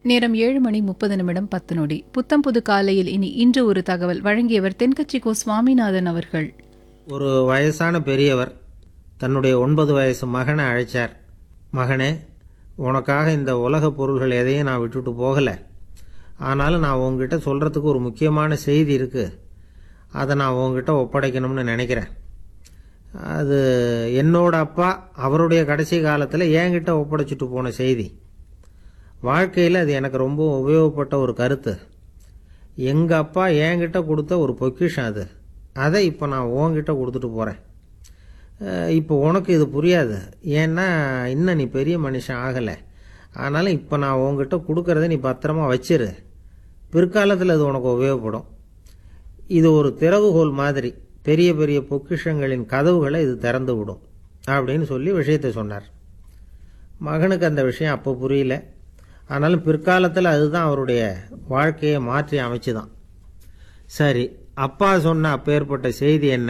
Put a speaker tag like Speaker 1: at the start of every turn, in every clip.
Speaker 1: நேரம் ஏழு மணி முப்பது நிமிடம் பத்து நொடி புத்தம் புது காலையில் இனி இன்று ஒரு தகவல் வழங்கியவர் தென்கட்சி கோ சுவாமிநாதன் அவர்கள்
Speaker 2: ஒரு வயசான பெரியவர் தன்னுடைய ஒன்பது வயசு மகனை அழைச்சார் மகனே உனக்காக இந்த உலக பொருள்கள் எதையும் நான் விட்டுட்டு போகலை ஆனாலும் நான் உங்ககிட்ட சொல்கிறதுக்கு ஒரு முக்கியமான செய்தி இருக்குது அதை நான் உங்ககிட்ட ஒப்படைக்கணும்னு நினைக்கிறேன் அது என்னோட அப்பா அவருடைய கடைசி காலத்தில் என்கிட்ட ஒப்படைச்சிட்டு போன செய்தி வாழ்க்கையில் அது எனக்கு ரொம்ப உபயோகப்பட்ட ஒரு கருத்து எங்கள் அப்பா என்கிட்ட கொடுத்த ஒரு பொக்கிஷம் அது அதை இப்போ நான் உன்கிட்ட கொடுத்துட்டு போகிறேன் இப்போ உனக்கு இது புரியாது ஏன்னா இன்னும் நீ பெரிய மனுஷன் ஆகலை ஆனாலும் இப்போ நான் உன்கிட்ட கொடுக்கறத நீ பத்திரமா வச்சிரு பிற்காலத்தில் அது உனக்கு உபயோகப்படும் இது ஒரு திறவுகோல் மாதிரி பெரிய பெரிய பொக்கிஷங்களின் கதவுகளை இது திறந்து விடும் அப்படின்னு சொல்லி விஷயத்தை சொன்னார் மகனுக்கு அந்த விஷயம் அப்போ புரியல ஆனாலும் பிற்காலத்தில் அதுதான் அவருடைய வாழ்க்கையை மாற்றி அமைச்சுதான் சரி அப்பா சொன்ன அப்பேற்பட்ட செய்தி என்ன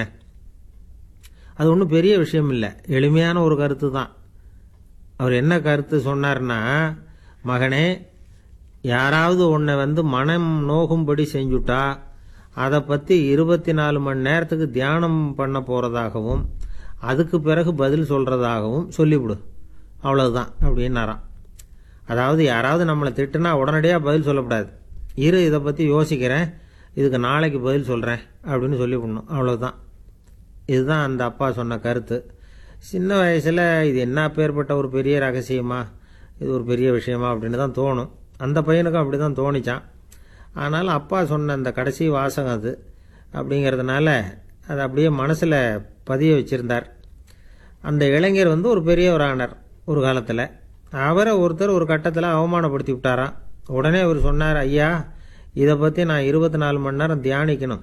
Speaker 2: அது ஒன்றும் பெரிய விஷயம் இல்லை எளிமையான ஒரு கருத்து தான் அவர் என்ன கருத்து சொன்னார்னா மகனே யாராவது உன்னை வந்து மனம் நோகும்படி செஞ்சுட்டா அதை பற்றி இருபத்தி நாலு மணி நேரத்துக்கு தியானம் பண்ண போகிறதாகவும் அதுக்கு பிறகு பதில் சொல்கிறதாகவும் சொல்லிவிடு அவ்வளவுதான் அப்படின்னாராம் அதாவது யாராவது நம்மளை திட்டுனா உடனடியாக பதில் சொல்லக்கூடாது இரு இதை பற்றி யோசிக்கிறேன் இதுக்கு நாளைக்கு பதில் சொல்கிறேன் அப்படின்னு சொல்லிவிடணும் அவ்வளவுதான் இதுதான் அந்த அப்பா சொன்ன கருத்து சின்ன வயசில் இது என்ன பேர்பட்ட ஒரு பெரிய ரகசியமா இது ஒரு பெரிய விஷயமா அப்படின்னு தான் தோணும் அந்த பையனுக்கும் அப்படி தான் தோணிச்சான் ஆனாலும் அப்பா சொன்ன அந்த கடைசி வாசகம் அது அப்படிங்கிறதுனால அதை அப்படியே மனசில் பதிய வச்சுருந்தார் அந்த இளைஞர் வந்து ஒரு பெரியவர் ஆனார் ஒரு காலத்தில் அவரை ஒருத்தர் ஒரு கட்டத்தில் அவமானப்படுத்தி விட்டாராம் உடனே அவர் சொன்னார் ஐயா இதை பற்றி நான் இருபத்தி நாலு மணி நேரம் தியானிக்கணும்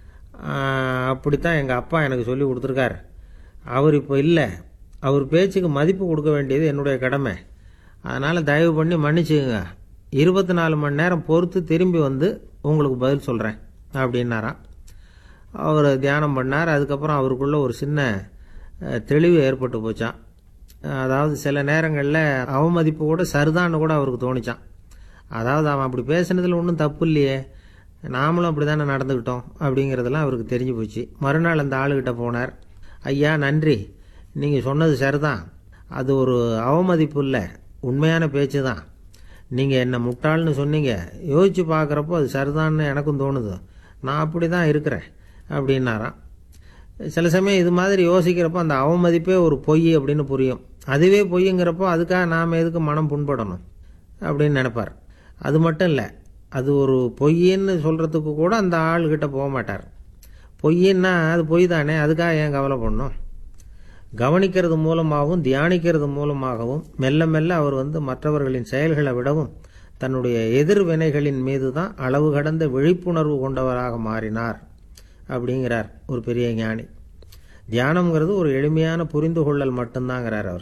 Speaker 2: அப்படித்தான் எங்கள் அப்பா எனக்கு சொல்லி கொடுத்துருக்கார் அவர் இப்போ இல்லை அவர் பேச்சுக்கு மதிப்பு கொடுக்க வேண்டியது என்னுடைய கடமை அதனால் தயவு பண்ணி மன்னிச்சுங்க இருபத்தி நாலு மணி நேரம் பொறுத்து திரும்பி வந்து உங்களுக்கு பதில் சொல்கிறேன் அப்படின்னாராம் அவர் தியானம் பண்ணார் அதுக்கப்புறம் அவருக்குள்ள ஒரு சின்ன தெளிவு ஏற்பட்டு போச்சான் அதாவது சில நேரங்களில் அவமதிப்பு கூட சரிதான்னு கூட அவருக்கு தோணிச்சான் அதாவது அவன் அப்படி பேசுனதில் ஒன்றும் தப்பு இல்லையே நாமளும் அப்படி தானே நடந்துக்கிட்டோம் அப்படிங்கிறதெல்லாம் அவருக்கு தெரிஞ்சு போச்சு மறுநாள் அந்த ஆளுகிட்ட போனார் ஐயா நன்றி நீங்கள் சொன்னது சரிதான் அது ஒரு அவமதிப்பு இல்லை உண்மையான பேச்சு தான் நீங்கள் என்ன முட்டாள்னு சொன்னீங்க யோசித்து பார்க்குறப்போ அது சரிதான்னு எனக்கும் தோணுது நான் அப்படி தான் இருக்கிறேன் அப்படின்னாராம் சில சமயம் இது மாதிரி யோசிக்கிறப்போ அந்த அவமதிப்பே ஒரு பொய் அப்படின்னு புரியும் அதுவே பொய்ங்கிறப்போ அதுக்காக நாம் எதுக்கு மனம் புண்படணும் அப்படின்னு நினைப்பார் அது மட்டும் இல்லை அது ஒரு பொய்ன்னு சொல்கிறதுக்கு கூட அந்த ஆள்கிட்ட போக மாட்டார் பொய்ன்னா அது பொய் தானே அதுக்காக ஏன் கவலை பண்ணணும் கவனிக்கிறது மூலமாகவும் தியானிக்கிறது மூலமாகவும் மெல்ல மெல்ல அவர் வந்து மற்றவர்களின் செயல்களை விடவும் தன்னுடைய எதிர்வினைகளின் மீது தான் அளவு கடந்த விழிப்புணர்வு கொண்டவராக மாறினார் அப்படிங்கிறார் ஒரு பெரிய ஞானி தியானம்ங்கிறது ஒரு எளிமையான புரிந்து கொள்ளல் மட்டும்தாங்கிறார் அவர்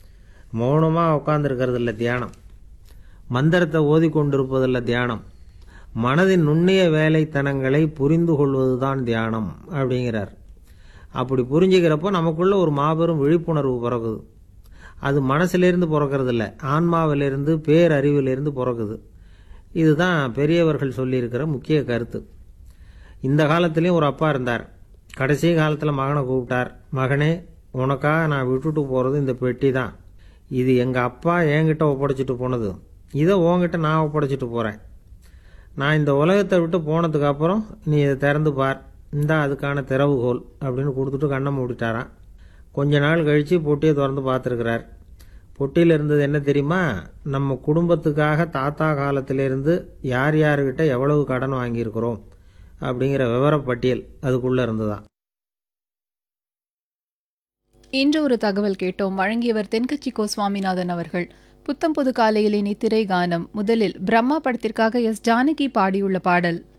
Speaker 2: மௌனமாக உட்காந்துருக்கிறது இல்லை தியானம் மந்திரத்தை ஓதி கொண்டிருப்பதில்ல தியானம் மனதின் நுண்ணிய வேலைத்தனங்களை புரிந்து கொள்வதுதான் தியானம் அப்படிங்கிறார் அப்படி புரிஞ்சுக்கிறப்போ நமக்குள்ள ஒரு மாபெரும் விழிப்புணர்வு பிறகுது அது மனசிலிருந்து பிறக்கிறது இல்லை ஆன்மாவிலிருந்து பேரறிவிலிருந்து பிறக்குது இதுதான் பெரியவர்கள் சொல்லியிருக்கிற முக்கிய கருத்து இந்த காலத்துலேயும் ஒரு அப்பா இருந்தார் கடைசி காலத்தில் மகனை கூப்பிட்டார் மகனே உனக்காக நான் விட்டுட்டு போகிறது இந்த பெட்டி தான் இது எங்கள் அப்பா என்கிட்ட ஒப்படைச்சிட்டு போனது இதை உன்கிட்ட நான் ஒப்படைச்சிட்டு போகிறேன் நான் இந்த உலகத்தை விட்டு போனதுக்கு அப்புறம் நீ இதை திறந்து பார் இந்தா அதுக்கான திறவுகோல் அப்படின்னு கொடுத்துட்டு கண்ணை மூடிட்டாரான் கொஞ்ச நாள் கழித்து பொட்டியை திறந்து பார்த்துருக்கிறார் பொட்டியில் இருந்தது என்ன தெரியுமா நம்ம குடும்பத்துக்காக தாத்தா காலத்திலேருந்து யார் யாருக்கிட்ட எவ்வளவு கடன் வாங்கியிருக்கிறோம் அப்படிங்கிற விவரப்பட்டியல் அதுக்குள்ளே இருந்துதான்
Speaker 1: இன்று ஒரு தகவல் கேட்டோம் வழங்கியவர் தென்கட்சி கோ சுவாமிநாதன் அவர்கள் புத்தம் புது காலையில் இனி திரை கானம் முதலில் பிரம்மா படத்திற்காக எஸ் ஜானகி பாடியுள்ள பாடல்